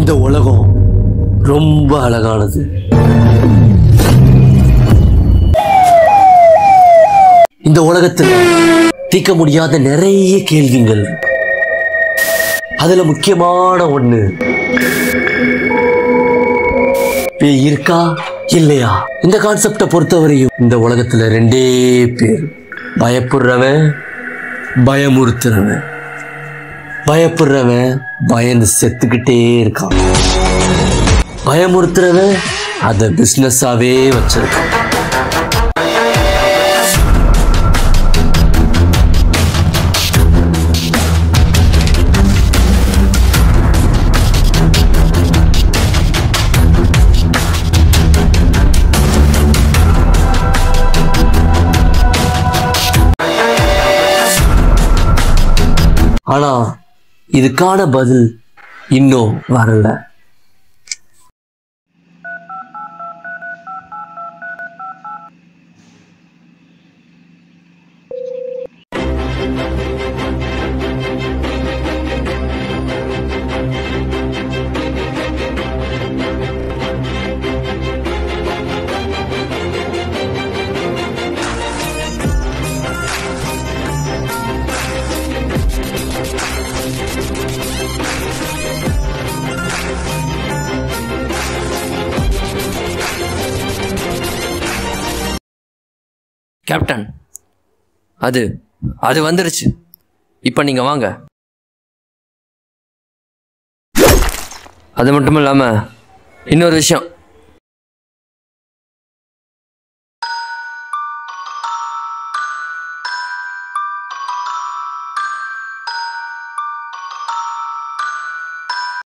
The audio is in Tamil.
இந்த உலகம் ரொம்ப அழகானது இந்த உலகத்துல தீர்க்க முடியாத நிறைய கேள்விகள் இருக்கு. அதுல முக்கியமான ஒண்ணு பேய் இருக்கா இல்லையா இந்த கான்செப்டை பொறுத்தவரையும் இந்த உலகத்துல ரெண்டே பேர் பயப்படுறவன் பயமுறுத்துறவன் பயப்படுறவன் பயந்து செத்துக்கிட்டே இருக்கான் பயமுறுத்துறவன் அதை பிசினஸாவே வச்சிருக்கான் ஆனா இதுக்கான பதில் இன்னும் வரல கேப்டன் அது அது வந்துருச்சு இப்போ நீங்கள் வாங்க அது மட்டும் இல்லாமல் இன்னொரு விஷயம்